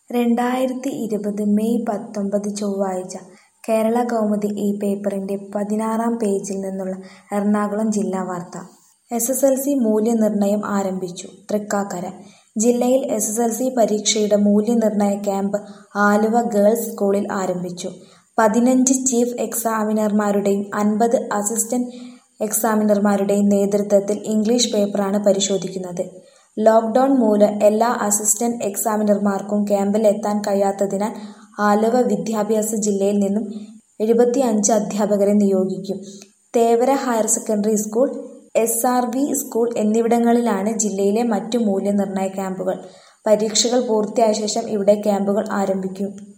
രണ്ടായിരത്തി ഇരുപത് മെയ് പത്തൊമ്പത് ചൊവ്വാഴ്ച കേരളകൗമുദി ഈ പേപ്പറിന്റെ പതിനാറാം പേജിൽ നിന്നുള്ള എറണാകുളം ജില്ലാ വാർത്ത എസ് എസ് എൽ സി മൂല്യനിർണ്ണയം ആരംഭിച്ചു തൃക്കാക്കര ജില്ലയിൽ എസ് എസ് എൽ സി പരീക്ഷയുടെ മൂല്യനിർണ്ണയ ക്യാമ്പ് ആലുവ ഗേൾസ് സ്കൂളിൽ ആരംഭിച്ചു പതിനഞ്ച് ചീഫ് എക്സാമിനർമാരുടെയും അൻപത് അസിസ്റ്റന്റ് എക്സാമിനർമാരുടെയും നേതൃത്വത്തിൽ ഇംഗ്ലീഷ് പേപ്പറാണ് പരിശോധിക്കുന്നത് ലോക്ഡൌൺ മൂലം എല്ലാ അസിസ്റ്റന്റ് എക്സാമിനർമാർക്കും ക്യാമ്പിൽ എത്താൻ കഴിയാത്തതിനാൽ ആലുവ വിദ്യാഭ്യാസ ജില്ലയിൽ നിന്നും എഴുപത്തിയഞ്ച് അധ്യാപകരെ നിയോഗിക്കും Thevara higher secondary school S R V school എന്നിവിടങ്ങളിലാണ് ജില്ലയിലെ മറ്റു മൂല്യനിർണ്ണയ ക്യാമ്പുകൾ പരീക്ഷകൾ പൂർത്തിയായ ശേഷം ഇവിടെ ക്യാമ്പുകൾ ആരംഭിക്കും